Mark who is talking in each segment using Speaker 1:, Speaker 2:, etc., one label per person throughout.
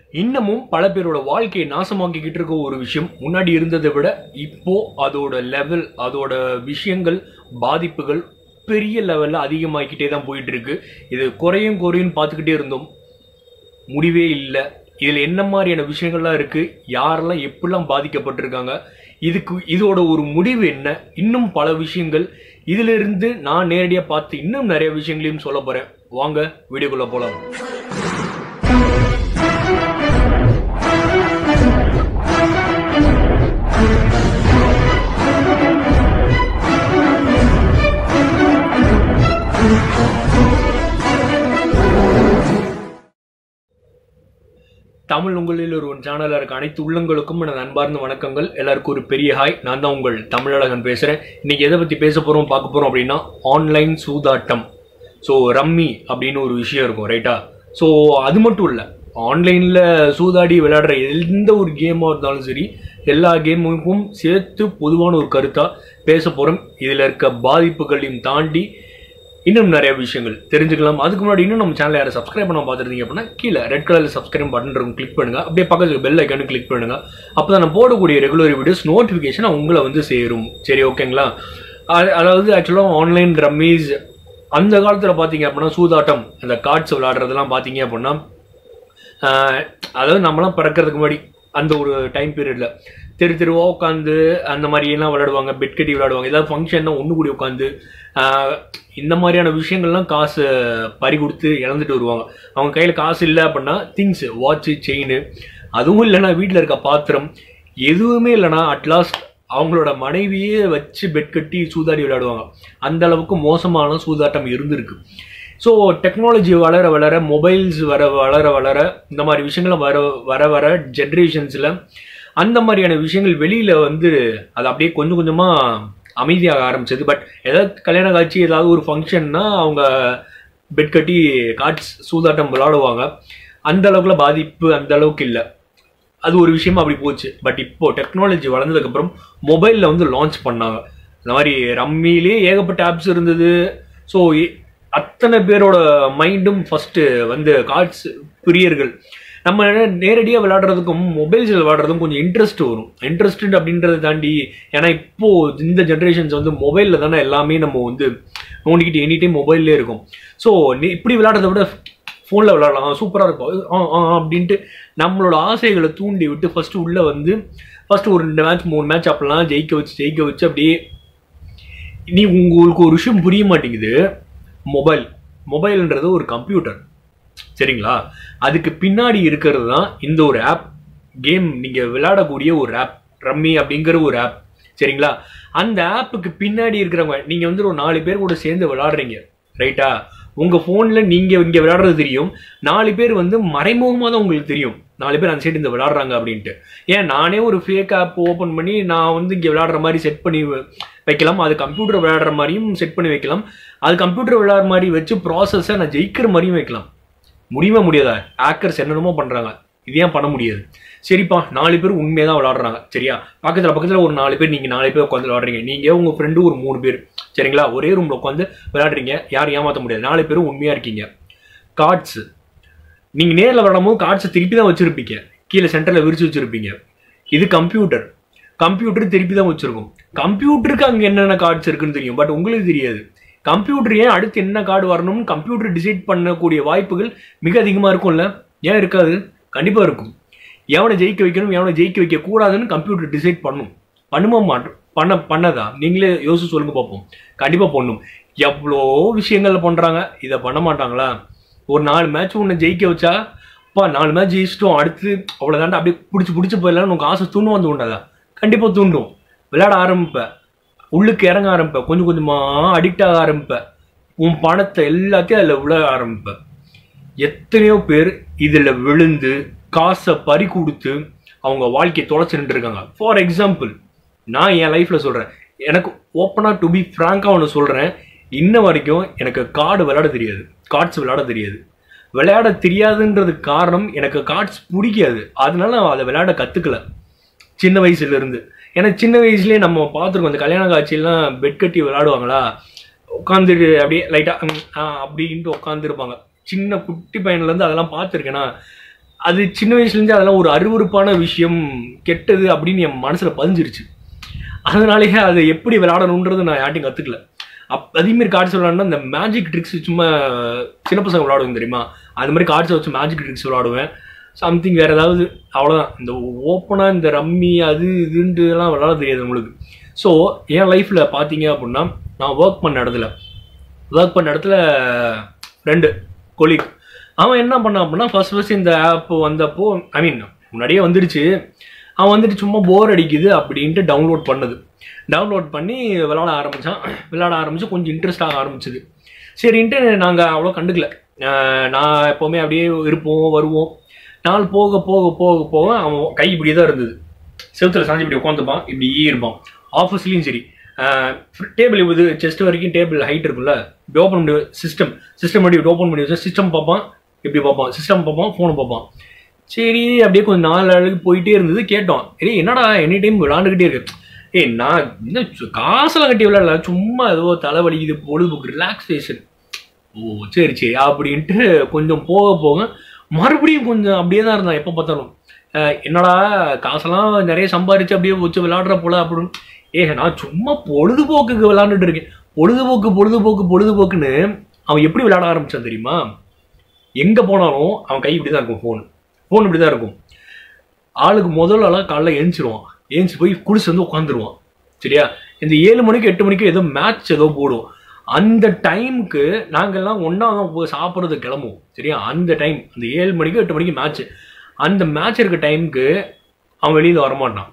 Speaker 1: இன்னமும் பல பேரோட வாழ்க்கையை நாசமாக்கிக்கிட்டு இருக்க ஒரு விஷயம் முன்னாடி இருந்ததை விட இப்போ அதோட லெவல் அதோட விஷயங்கள் பாதிப்புகள் பெரிய லெவல்ல அதிகமாகிக்கிட்டே தான் போயிட்டு இருக்கு இது குறையும் குறையும் பார்த்துக்கிட்டே இருந்தோம் முடிவே இல்லை இதில் என்ன மாதிரியான விஷயங்கள்லாம் இருக்கு யாரெல்லாம் எப்படிலாம் பாதிக்கப்பட்டிருக்காங்க இதுக்கு இதோட ஒரு முடிவு என்ன இன்னும் பல விஷயங்கள் இதுல இருந்து நான் நேரடியாக பார்த்து இன்னும் நிறைய விஷயங்களையும் சொல்ல போறேன் வாங்க வீடியோக்குள்ள போலாம் தமிழ் உங்களில் ஒரு சேனலில் இருக்க அனைத்து உள்ளங்களுக்கும் எனது அன்பார்ந்த வணக்கங்கள் எல்லாருக்கும் ஒரு பெரிய ஹாய் நான் தான் உங்கள் தமிழழகன் பேசுகிறேன் இன்னைக்கு எதை பற்றி பேச போகிறோம் பார்க்க போகிறோம் அப்படின்னா ஆன்லைன் சூதாட்டம் ஸோ ரம்மி அப்படின்னு ஒரு விஷயம் இருக்கும் ரைட்டா ஸோ அது மட்டும் இல்லை ஆன்லைனில் சூதாடி விளையாடுற எந்த ஒரு கேமாக இருந்தாலும் சரி எல்லா கேமுக்கும் சேர்த்து பொதுவான ஒரு கருத்தாக பேச போகிறோம் இதில் இருக்க பாதிப்புகளையும் தாண்டி இன்னும் நிறைய விஷயங்கள் தெரிஞ்சுக்கலாம் அதுக்கு முன்னாடி இன்னும் நம்ம சேனலை யாரை சப்ஸ்கிரைப் பண்ண பார்த்துருந்தீங்க அப்படின்னா கீழே ரெட் கலரில் சப்ஸ்கிரைப் பட்டன் இருக்கும் கிளிக் பண்ணுங்க அப்படியே பக்கத்துல பெல் ஐக்கானு கிளிக் பண்ணுங்க அப்போ தான் நான் போடக்கூடிய ரெகுலர் வீடியோஸ் நோட்டிஃபிகேஷன் உங்களை வந்து சேரும் சரி ஓகேங்களா அது- அதாவது ஆக்சுவலாக ஆன்லைன் ரம்மீஸ் அந்த காலத்தில் பார்த்தீங்க அப்படின்னா சூதாட்டம் அந்த கார்ட்ஸ் விளையாடுறதெல்லாம் பார்த்தீங்க அப்படின்னா ஆஹ், அதாவது நம்மலாம் பிறக்கிறதுக்கு முன்னாடி அந்த ஒரு டைம் பீரியடில் தெரு தெருவா உட்காந்து அந்த மாதிரி எல்லாம் விளையாடுவாங்க பெட் கட்டி விளையாடுவாங்க ஏதாவது ஃபங்க்ஷன்னா ஒன்று கூடி உட்காந்து இந்த மாதிரியான விஷயங்கள்லாம் காசு பறி கொடுத்து இழந்துட்டு வருவாங்க அவங்க கையில் காசு இல்லை அப்படின்னா திங்ஸ் வாட்சு செயின் அதுவும் இல்லைன்னா வீட்டில் இருக்க பாத்திரம் எதுவுமே இல்லைன்னா அட்லாஸ்ட் அவங்களோட மனைவியே வச்சு பெட் கட்டி சூதாடி விளையாடுவாங்க அந்த அளவுக்கு மோசமான சூதாட்டம் இருந்திருக்கு ஸோ டெக்னாலஜி வளர வளர மொபைல்ஸ் வர வளர வளர இந்த மாதிரி விஷயங்கள் வர வர வர ஜென்ரேஷன்ஸில் அந்த மாதிரியான விஷயங்கள் வெளியில் வந்து அது அப்படியே கொஞ்சம் கொஞ்சமாக அமைதியாக ஆரம்பிச்சது பட் ஏதாவது கல்யாண காட்சி ஏதாவது ஒரு ஃபங்க்ஷன்னா அவங்க பெட் கட்டி கார்ட்ஸ் சூதாட்டம் விளாடுவாங்க அந்த அளவுக்குல பாதிப்பு அந்த அளவுக்கு இல்லை அது ஒரு விஷயமா அப்படி போச்சு பட் இப்போ டெக்னாலஜி வளர்ந்ததுக்கப்புறம் மொபைலில் வந்து லான்ச் பண்ணாங்க இந்த மாதிரி ரம்மிலே ஏகப்பட்ட ஆப்ஸ் இருந்தது ஸோ அத்தனை பேரோட மைண்டும் ஃபர்ஸ்ட் வந்து கார்ட்ஸ் பிரியர்கள் நம்ம நேரடியாக விளையாடுறதுக்கும் மொபைல்ஸில் விளையாடுறதுக்கும் கொஞ்சம் இன்ட்ரெஸ்ட் வரும் இன்ட்ரெஸ்டட் அப்படின்றத தாண்டி ஏன்னா இப்போ இந்த ஜென்ரேஷன்ஸ் வந்து மொபைலில் தானே எல்லாமே நம்ம வந்து நோண்டிக்கிட்டு எனி டைம் மொபைல்லே இருக்கும் ஸோ இப்படி விளையாடுறத விட ஃபோனில் விளையாடலாம் சூப்பராக இருக்கும் ஆ ஆ அப்படின்ட்டு நம்மளோட ஆசைகளை தூண்டி விட்டு ஃபர்ஸ்ட் உள்ள வந்து ஃபர்ஸ்ட் ஒரு ரெண்டு மேட்ச் மூணு மேட்ச் அப்பெல்லாம் ஜெயிக்க வச்சு ஜெயிக்க வச்சு அப்படியே நீ உங்களுக்கு ஒரு விஷயம் புரிய மாட்டேங்குது மொபைல் மொபைல்ன்றது ஒரு கம்ப்யூட்டர் சரிங்களா அதுக்கு பின்னாடி இருக்கிறது தான் இந்த ஒரு ஆப் கேம் நீங்கள் விளையாடக்கூடிய ஒரு ஆப் ரம்மி அப்படிங்கிற ஒரு ஆப் சரிங்களா அந்த ஆப்புக்கு பின்னாடி இருக்கிறவங்க நீங்கள் வந்து ஒரு நாலு பேர் கூட சேர்ந்து விளையாடுறீங்க ரைட்டா உங்கள் ஃபோனில் நீங்கள் இங்கே விளையாடுறது தெரியும் நாலு பேர் வந்து மறைமுகமாக தான் உங்களுக்கு தெரியும் நாலு பேர் அந்த சைடு இந்த விளையாடுறாங்க அப்படின்ட்டு ஏன் நானே ஒரு ஃபேக் ஆப் ஓப்பன் பண்ணி நான் வந்து இங்கே விளையாடுற மாதிரி செட் பண்ணி வ- வைக்கலாம் அது கம்ப்யூட்டர் விளையாடுற மாதிரியும் செட் பண்ணி வைக்கலாம் அது கம்ப்யூட்டர் விளையாடுற மாதிரி வச்சு ப்ராசஸை நான் ஜெயிக்கிற மாதிரியும் வைக்கலாம் முடியுமா முடியாதா ஹேக்கர்ஸ் என்னென்னமோ பண்றாங்க இது ஏன் பண்ண முடியாது சரிப்பா நாலு பேர் உண்மையாக தான் விளாடுறாங்க சரியா பக்கத்தில் பக்கத்தில் ஒரு நாலு பேர் நீங்கள் நாலு பேர் உட்காந்து விளாடுறீங்க நீங்கள் உங்கள் ஃப்ரெண்டு ஒரு மூணு பேர் சரிங்களா ஒரே ரூமில் உட்காந்து விளையாடுறீங்க யாரும் ஏமாற்ற முடியாது நாலு பேரும் உண்மையாக இருக்கீங்க கார்ட்ஸ் நீங்கள் நேரில் விளாடும் கார்ட்ஸை திருப்பி தான் வச்சுருப்பீங்க கீழே சென்டரில் விரிச்சு வச்சுருப்பீங்க இது கம்ப்யூட்டர் கம்ப்யூட்டர் திருப்பி தான் வச்சுருக்கும் கம்ப்யூட்டருக்கு அங்கே என்னென்ன கார்ட்ஸ் இருக்குன்னு தெரியும் பட் உங்களுக்கு தெரியாது கம்ப்யூட்டர் ஏன் அடுத்து என்ன கார்டு வரணும்னு கம்ப்யூட்டர் டிசைட் பண்ணக்கூடிய வாய்ப்புகள் மிக அதிகமாக இருக்கும்ல ஏன் இருக்காது கண்டிப்பாக இருக்கும் எவனை ஜெயிக்க வைக்கணும் எவனை ஜெயிக்க வைக்க கூடாதுன்னு கம்ப்யூட்டர் டிசைட் பண்ணும் பண்ணுமா மாட்டோம் பண்ண பண்ணதா நீங்களே யோசிச்சு சொல்லுங்க பார்ப்போம் கண்டிப்பாக பண்ணும் எவ்வளோ விஷயங்கள் பண்ணுறாங்க இதை பண்ண மாட்டாங்களா ஒரு நாலு மேட்ச் ஒன்று ஜெயிக்க வச்சா அப்பா நாலு மேட்ச் ஜெயிச்சிட்டோம் அடுத்து அவ்வளோதாண்டா அப்படியே பிடிச்சி பிடிச்சி போயிடலாம் உனக்கு ஆசை தூண்டும் வந்து உண்டாதா கண்டிப்பாக தூண்டும் விளையாட ஆரம்பிப்பேன் உள்ளுக்கு இறங்க ஆரம்பிப்பேன் கொஞ்சம் கொஞ்சமாக அடிக்ட் ஆக ஆரம்பிப்பேன் உன் பணத்தை எல்லாத்தையும் அதில் விழ ஆரம்பிப்பேன் எத்தனையோ பேர் இதில் விழுந்து காசை பறி கொடுத்து அவங்க வாழ்க்கையை தொலைச்சு நின்றுருக்காங்க ஃபார் எக்ஸாம்பிள் நான் என் லைஃப்பில் சொல்கிறேன் எனக்கு ஓப்பனாக டு பி ஃப்ராங்காக ஒன்று சொல்கிறேன் இன்ன வரைக்கும் எனக்கு கார்டு விளையாட தெரியாது கார்ட்ஸ் விளையாட தெரியாது விளையாட தெரியாதுன்றதுக்கு காரணம் எனக்கு கார்ட்ஸ் பிடிக்காது அதனால நான் அதை விளையாட கற்றுக்கல சின்ன வயசுல இருந்து ஏன்னா சின்ன வயசுலயே நம்ம பார்த்துருக்கோம் இந்த கல்யாண காட்சியெல்லாம் பெட் கட்டி விளையாடுவாங்களா உட்காந்துட்டு அப்படியே லைட்டாக அப்படின்ட்டு உட்காந்துருப்பாங்க சின்ன குட்டி பையன்லேருந்து அதெல்லாம் பார்த்துருக்கேன்னா அது சின்ன வயசுலேருந்து அதெல்லாம் ஒரு அருவருப்பான விஷயம் கெட்டது அப்படின்னு என் மனசில் பதிஞ்சிருச்சு அதனாலேயே அதை எப்படி விளையாடணுன்றது நான் யார்ட்டையும் கற்றுக்கல அப் அதேமாரி கார்ட்ஸ் விளையாடணும்னா இந்த மேஜிக் ட்ரிக்ஸ் சும்மா சின்ன பசங்க விளையாடுவோம் தெரியுமா அது மாதிரி கார்ட்ஸை வச்சு மேஜிக் ட்ரிக்ஸ் விளையாடுவேன் சம்திங் வேறு ஏதாவது அவ்வளோதான் இந்த ஓப்பனாக இந்த ரம்மி அது இதுன்ட்டு எல்லாம் விளையாட தெரியாது உங்களுக்கு ஸோ என் லைஃப்பில் பார்த்தீங்க அப்படின்னா நான் ஒர்க் பண்ண இடத்துல ஒர்க் பண்ண இடத்துல ரெண்டு கொலீக் அவன் என்ன பண்ணான் அப்படின்னா ஃபர்ஸ்ட் ஃபர்ஸ்ட் இந்த ஆப் வந்தப்போ ஐ மீன் முன்னாடியே வந்துடுச்சு அவன் வந்துட்டு சும்மா போர் அடிக்குது அப்படின்ட்டு டவுன்லோட் பண்ணுது டவுன்லோட் பண்ணி விளாட ஆரம்பித்தான் விளாட ஆரம்பித்து கொஞ்சம் இன்ட்ரெஸ்ட் ஆக ஆரம்பிச்சது சரின்ட்டு நாங்கள் அவ்வளோ கண்டுக்கல அஹ் நான் எப்போவுமே அப்படியே இருப்போம் வருவோம் நாள் போக போக போக போக அவன் கை இப்படி தான் இருந்தது செவுத்துல சாஞ்சி இப்படி உட்காந்துப்பான் இப்படி இருப்பான் ஆஃபீஸ்லேயும் சரி டேபிள் இது செஸ்ட் வரைக்கும் டேபிள் ஹைட் இருக்குல்ல இப்படி ஓப்பன் பண்ணி சிஸ்டம் சிஸ்டம் பண்ணி இப்படி ஓப்பன் பண்ணி வச்சா சிஸ்டம் பார்ப்பான் இப்படி பார்ப்பான் சிஸ்டம் பார்ப்பான் ஃபோனை பார்ப்பான் சரி அப்படியே கொஞ்சம் நாலு அழகு போயிட்டே இருந்தது கேட்டோம் ஏய் என்னடா எனி டைம் விளாண்டுக்கிட்டே இருக்கு ஏய் நான் என்ன சு- காசெல்லாம் கட்டி விளையாடல சும்மா ஏதோ தலைவலிக்குது பொழுதுபோக்கு ரிலாக்ஸேஷன் ஓ சரி சரி அப்படின்ட்டு கொஞ்சம் போக போக மறுபடியும் கொஞ்சம் அப்படியே தான் இருந்தான் எப்போ பார்த்தாலும் அஹ் என்னடா காசெல்லாம் நிறைய சம்பாரிச்சு அப்படியே வச்சு விளையாடுற போல அப்படின்னு ஏ நான் சும்மா பொழுதுபோக்குக்கு விளையாண்டுட்டு இருக்கேன் பொழுதுபோக்கு பொழுதுபோக்கு பொழுதுபோக்குன்னு அவன் எப்படி விளையாட ஆரம்பிச்சான் தெரியுமா எங்கே போனாலும் அவன் கை இப்படி தான் இருக்கும் ஃபோன் ஃபோன் இப்படி தான் இருக்கும் ஆளுக்கு முதல் ஆளாக காலைல எழுந்திருவான் ஏஞ்சி போய் குளிச்சு வந்து உட்காந்துருவான் சரியா இந்த ஏழு மணிக்கு எட்டு மணிக்கு ஏதோ மேட்ச் ஏதோ போடும் அந்த டைமுக்கு நாங்கெல்லாம் ஒன்றா தான் போய் சாப்பிட்றது கிளம்புவோம் சரியா அந்த டைம் அந்த ஏழு மணிக்கு எட்டு மணிக்கு மேட்ச் அந்த மேட்ச் இருக்க டைமுக்கு அவன் வெளியில் வரமாட்டான்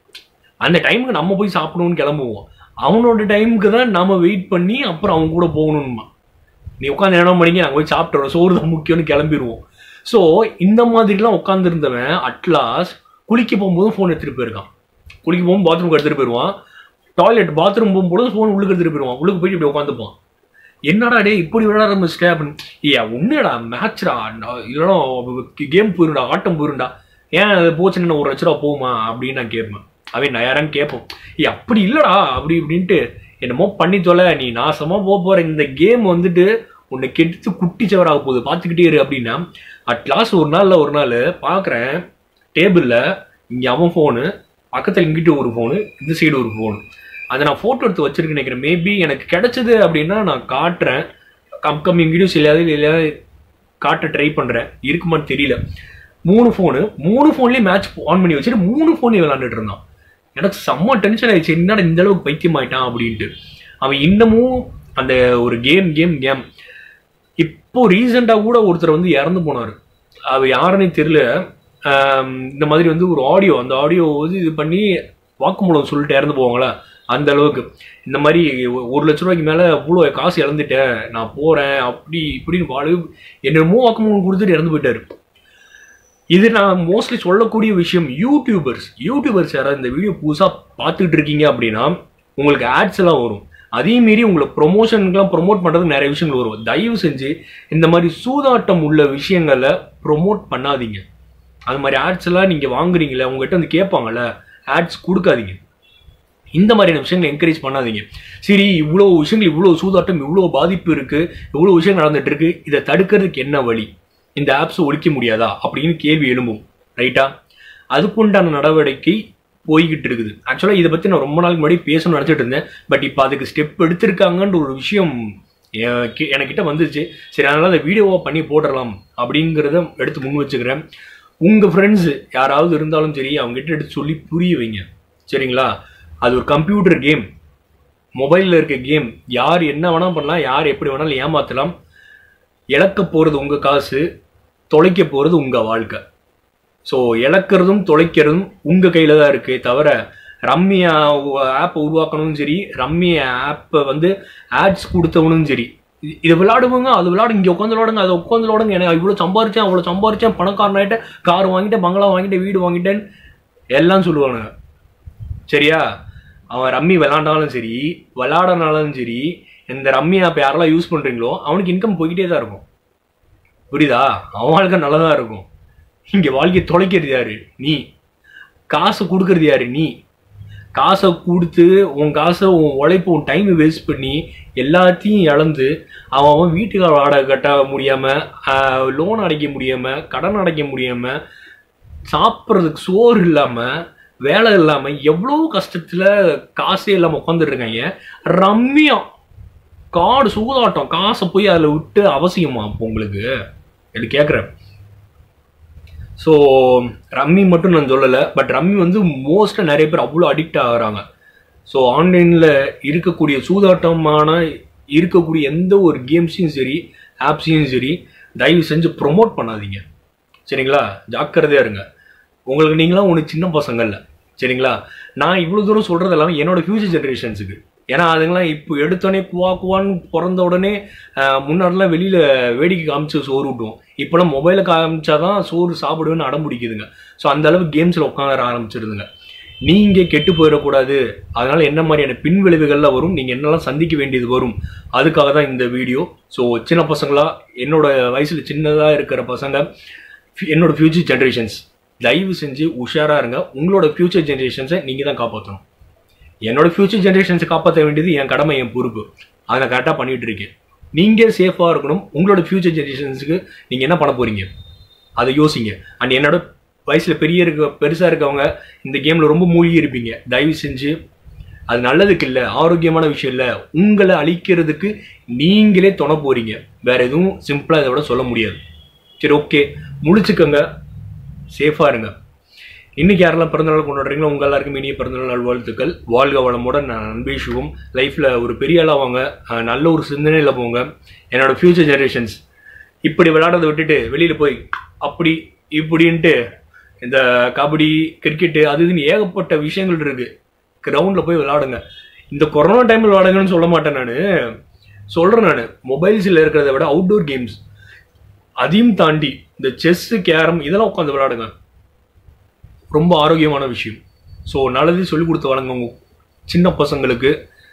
Speaker 1: அந்த டைமுக்கு நம்ம போய் சாப்பிடணும்னு கிளம்புவோம் அவனோட டைமுக்கு தான் நம்ம வெயிட் பண்ணி அப்புறம் அவன் கூட போகணுமா நீ உட்காந்து என்ன மணிக்கு நாங்கள் போய் சாப்பிட்றோம் சோறு தான் முக்கியம்னு கிளம்பிடுவோம் ஸோ இந்த மாதிரிலாம் உட்காந்துருந்தவன் அட்லாஸ் குளிக்க போகும்போது ஃபோன் எடுத்துகிட்டு போயிருக்கான் குளிக்க போகும்போது பாத்ரூம்க்கு எடுத்துகிட்டு போயிடுவான் டாய்லெட் பாத்ரூம் போகும்போது ஃபோன் உள்ளுக்கு எடுத்துகிட்டு போயிடுவான் உள்ளுக்கு போயிட்டு இப்படி உட்காந்துப்பான் என்னடா டே இப்படி விளையாட ஆரம்பிச்சிட்டேன் அப்படின்னு ஏ ஒன்றுடா மேட்ச்டா இல்லைனா கேம் போயிருண்டா ஆட்டம் போயிருண்டா ஏன் அது போச்சுன்னு ஒரு லட்ச ரூபா போகுமா அப்படின்னு நான் கேட்பேன் அவன் நான் யாரான்னு கேட்போம் ஏ அப்படி இல்லடா அப்படி இப்படின்ட்டு என்னமோ பண்ணி தொலை நீ நாசமா போக போற இந்த கேம் வந்துட்டு உன்னை கெடுத்து குட்டி சவராக போகுது பார்த்துக்கிட்டே இரு அப்படின்னா அட்லாஸ்ட் ஒரு நாள்ல ஒரு நாள் பார்க்குறேன் டேபிளில் இங்கே அவன் ஃபோனு பக்கத்தில் இங்கிட்டு ஒரு ஃபோனு இந்த சைடு ஒரு ஃபோனு அதை நான் ஃபோட்டோ எடுத்து வச்சிருக்கேன் நினைக்கிறேன் மேபி எனக்கு கிடைச்சது அப்படின்னா நான் காட்டுறேன் அப்கமிங் வீடியோஸ் இல்லையாவது இல்லையாவது காட்ட ட்ரை பண்ணுறேன் இருக்குமான்னு தெரியல மூணு ஃபோனு மூணு ஃபோன்லேயே மேட்ச் ஆன் பண்ணி வச்சுட்டு மூணு ஃபோன்லேயும் விளாண்டுட்டு இருந்தான் எனக்கு செம்ம டென்ஷன் ஆயிடுச்சு என்னடா இந்த அளவுக்கு பைத்தியம் ஆயிட்டான் அப்படின்ட்டு அவன் இன்னமும் அந்த ஒரு கேம் கேம் கேம் இப்போ ரீசெண்டாக கூட ஒருத்தர் வந்து இறந்து போனார் அது யாருன்னே தெரியல ஆம், இந்த மாதிரி வந்து ஒரு ஆடியோ அந்த ஆடியோ வந்து இது பண்ணி வாக்குமூலம் சொல்லிட்டு இறந்து போவாங்களா அந்த அளவுக்கு இந்த மாதிரி ஒ- ஒரு லட்ச ரூபாய்க்கு மேலே இவ்வளோ காசு இழந்துட்டேன் நான் போகிறேன் அப்படி இப்படின்னு வாழ என்னமோ வாக்குமூலம் கொடுத்துட்டு இறந்து போயிட்டாரு இது நான் மோஸ்ட்லி சொல்லக்கூடிய விஷயம் யூடியூபர்ஸ் யூடியூபர்ஸ் யாராவது இந்த வீடியோ புதுசாக பார்த்துட்டு இருக்கீங்க அப்படின்னா உங்களுக்கு ஆட்ஸ் எல்லாம் வரும் அதே மீறி உங்களை ப்ரொமோஷனுக்குலாம் ப்ரொமோட் பண்ணுறது நிறைய விஷயங்கள் வரும் தயவு செஞ்சு இந்த மாதிரி சூதாட்டம் உள்ள விஷயங்களை ப்ரொமோட் பண்ணாதீங்க அது மாதிரி ஆட்ஸ் எல்லாம் நீங்கள் வாங்குறீங்களே உங்ககிட்ட வந்து கேட்பாங்கல்ல ஆட்ஸ் கொடுக்காதீங்க இந்த மாதிரியான விஷயங்களை என்கரேஜ் பண்ணாதீங்க சரி இவ்வளோ விஷயங்கள் இவ்வளோ சூதாட்டம் இவ்வளோ பாதிப்பு இருக்கு இவ்வளோ விஷயம் நடந்துட்டு இருக்கு இதை தடுக்கிறதுக்கு என்ன வழி இந்த ஆப்ஸ் ஒழிக்க முடியாதா அப்படின்னு கேள்வி எழும்பும் ரைட்டா அதுக்குண்டான நடவடிக்கை போய்கிட்டு இருக்குது ஆக்சுவலாக இதை பற்றி நான் ரொம்ப நாளுக்கு முன்னாடி பேசணும்னு நினச்சிட்டு இருந்தேன் பட் இப்போ அதுக்கு ஸ்டெப் எடுத்திருக்காங்கன்ற ஒரு விஷயம் எ- கி- எனக்கிட்ட வந்துச்சு சரி அதனால அந்த வீடியோவாக பண்ணி போடலாம் அப்படிங்கிறத எடுத்து முன் வச்சுக்கிறேன் உங்கள் ஃப்ரெண்ட்ஸ் யாராவது இருந்தாலும் சரி அவங்ககிட்ட எடுத்து சொல்லி புரிய வைங்க சரிங்களா அது ஒரு கம்ப்யூட்டர் கேம் மொபைலில் இருக்க கேம் யார் என்ன வேணால் பண்ணலாம் யார் எப்படி வேணாலும் ஏமாற்றலாம் இழக்க போகிறது உங்கள் காசு தொலைக்க போகிறது உங்கள் வாழ்க்கை ஸோ இழக்கிறதும் தொலைக்கிறதும் உங்கள் கையில் தான் இருக்கே தவிர ரம்மியா ஆப்பை உருவாக்கணும் சரி ரம்மியா ஆப்பை வந்து ஆட்ஸ் கொடுத்தவனும் சரி இது- இதை விளையாடுவாங்க அது விளையாடு இங்கே உட்காந்து விளையாடுங்க அதை உட்காந்து விளையாடுங்க எனக்கு இவ்வளோ சம்பாரிச்சேன் அவ்வளோ சம்பாரிச்சேன் பணக்காரன் ஆகிட்டேன் கார் வாங்கிட்டேன் பங்களா வாங்கிட்டேன் வீடு வாங்கிட்டேன் எல்லாம் சொல்லுவானுங்க சரியா அவன் ரம்மி விளாண்டாலும் சரி விளாடனாலும் சரி இந்த ரம்மி ஆப் யாரெல்லாம் யூஸ் பண்ணுறீங்களோ அவனுக்கு இன்கம் போய்கிட்டே தான் இருக்கும் புரியுதா அவன் வாழ்க்கை நல்லதாக இருக்கும் இங்கே வாழ்க்கையை தொலைக்கிறது யாரு நீ காசு கொடுக்கறது யாரு நீ காசை கொடுத்து உன் காசை உன் உழைப்பு உன் டைம் வேஸ்ட் பண்ணி எல்லாத்தையும் இழந்து அவன் அவன் வீட்டுக்கு வாடகை கட்ட முடியாமல் லோன் அடைக்க முடியாமல் கடன் அடைக்க முடியாமல் சாப்பிட்றதுக்கு சோறு இல்லாமல் வேலை இல்லாமல் எவ்வளோ கஷ்டத்தில் காசே இல்லாமல் உட்காந்துருக்காங்க ரம்மியா காடு சூதாட்டம் காசை போய் அதில் விட்டு அவசியமா இப்போ உங்களுக்கு எனக்கு கேட்குறேன் ஸோ ரம்மி மட்டும் நான் சொல்லலை பட் ரம்மி வந்து மோஸ்ட்டாக நிறைய பேர் அவ்வளோ அடிக்ட் ஆகுறாங்க ஸோ ஆன்லைனில் இருக்கக்கூடிய சூதாட்டமான இருக்கக்கூடிய எந்த ஒரு கேம்ஸையும் சரி ஆப்ஸையும் சரி தயவு செஞ்சு ப்ரொமோட் பண்ணாதீங்க சரிங்களா ஜாக்கிரதையாக இருங்க உங்களுக்கு நீங்களாம் ஒன்று சின்ன பசங்க இல்லை சரிங்களா நான் இவ்வளோ தூரம் சொல்கிறது எல்லாமே என்னோட ஃபியூச்சர் ஜென்ரேஷன்ஸுக்கு ஏன்னா அதுங்களாம் இப்போ எடுத்தோடனே குவா குவான்னு பிறந்த உடனே ஆஹ், முன்னாடிலாம் வெளியில் வேடிக்கை காமிச்சு சோறு விட்டுவோம் இப்போலாம் மொபைலை காமிச்சாதான் சோறு சாப்பிடுவேன்னு அடம் பிடிக்குதுங்க ஸோ அந்த அளவு கேம்ஸில் உட்கார ஆரம்பிச்சிருதுங்க நீங்கள் கெட்டு போயிடக்கூடாது அதனால என்ன மாதிரியான பின் விளைவுகள்லாம் வரும் நீங்கள் என்னெல்லாம் சந்திக்க வேண்டியது வரும் அதுக்காக தான் இந்த வீடியோ ஸோ சின்ன பசங்களா என்னோட வயசில் சின்னதாக இருக்கிற பசங்க என்னோட ஃபியூச்சர் ஜென்ரேஷன்ஸ் தயவு செஞ்சு உஷாராக இருங்க உங்களோட ஃபியூச்சர் ஜென்ரேஷன்ஸை நீங்கள் தான் காப்பாற்றணும் என்னோட ஃபியூச்சர் ஜென்ரேஷன்ஸை காப்பாற்ற வேண்டியது என் கடமை என் பொறுப்பு அதை நான் கரெக்டாக பண்ணிட்டு இருக்கேன் நீங்கள் சேஃபாக இருக்கணும் உங்களோட ஃபியூச்சர் ஜென்ரேஷன்ஸுக்கு நீங்கள் என்ன பண்ண போறீங்க அதை யோசிங்க அண்ட் என்னோட வயசில் பெரிய இருக்க பெருசாக இருக்கவங்க இந்த கேமில் ரொம்ப மூழ்கி இருப்பீங்க தயவு செஞ்சு அது நல்லதுக்கு இல்லை ஆரோக்கியமான விஷயம் இல்லை உங்களை அழிக்கிறதுக்கு நீங்களே துணை போறீங்க வேற எதுவும் சிம்பிளாக இதை விட சொல்ல முடியாது சரி ஓகே முடிச்சுக்கோங்க சேஃபாக இருங்க இன்னைக்கு யாரெல்லாம் பிறந்தநாள் கொண்டாடுறீங்களோ உங்க எல்லாருக்கும் இனிய பிறந்தநாள் நல்வாழ்த்துக்கள் வாழ்க வளமுடன் நான் அன்பேஷுவும் லைஃப்பில் ஒரு பெரிய ஆளாக வாங்க அஹ் நல்ல ஒரு சிந்தனையில் போங்க என்னோட ஃபியூச்சர் ஜெனரேஷன்ஸ் இப்படி விளையாடுறதை விட்டுட்டு வெளியில் போய் அப்படி இப்படின்ட்டு இந்த கபடி கிரிக்கெட்டு அது இதுன்னு ஏகப்பட்ட விஷயங்கள் இருக்கு கிரவுண்டில் போய் விளையாடுங்க இந்த கொரோனா டைமில் விளையாடுங்கன்னு சொல்ல மாட்டேன் நான் சொல்கிறேன் நான் மொபைல்ஸில் இருக்கிறத விட அவுட்டோர் கேம்ஸ் அதையும் தாண்டி இந்த செஸ்ஸு கேரம் இதெல்லாம் உட்காந்து விளையாடுங்க ரொம்ப ஆரோக்கியமான விஷயம் ஸோ நல்லது சொல்லி கொடுத்து வழங்க உங்க சின்ன பசங்களுக்கு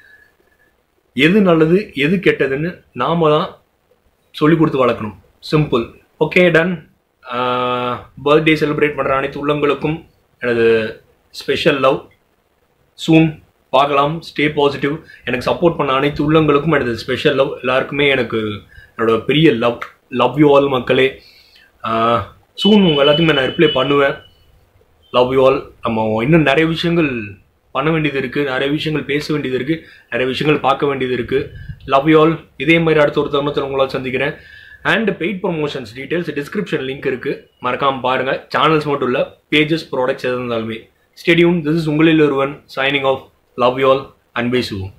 Speaker 1: எது நல்லது எது கெட்டதுன்னு நாம தான் சொல்லி கொடுத்து வளர்க்கணும் simple okay done birthday celebrate பண்ணுற அனைத்து உள்ளங்களுக்கும் எனது ஸ்பெஷல் லவ் சூன் பார்க்கலாம் ஸ்டே பாசிட்டிவ் எனக்கு சப்போர்ட் பண்ண அனைத்து உள்ளங்களுக்கும் எனது ஸ்பெஷல் லவ் எல்லாருக்குமே எனக்கு என்னோட பெரிய லவ் லவ் யூ ஆல் மக்களே சூன் உங்கள் எல்லாத்தையுமே நான் ரிப்ளை பண்ணுவேன் லவ் யூ ஆல் நம்ம இன்னும் நிறைய விஷயங்கள் பண்ண வேண்டியது இருக்குது நிறைய விஷயங்கள் பேச வேண்டியது இருக்குது நிறைய விஷயங்கள் பார்க்க வேண்டியது இருக்குது லவ் யூ ஆல் இதே மாதிரி அடுத்த ஒரு தருணத்தில் உங்களால் சந்திக்கிறேன் and paid promotions details description link இருக்குது மறக்காமல் பாருங்கள் சேனல்ஸ் மட்டும் இல்லை பேஜஸ் ப்ராடக்ட்ஸ் எது இருந்தாலுமே ஸ்டேடியம் திஸ் இஸ் உங்களில் ஒருவன் signing off love you all அன்பே சுவும்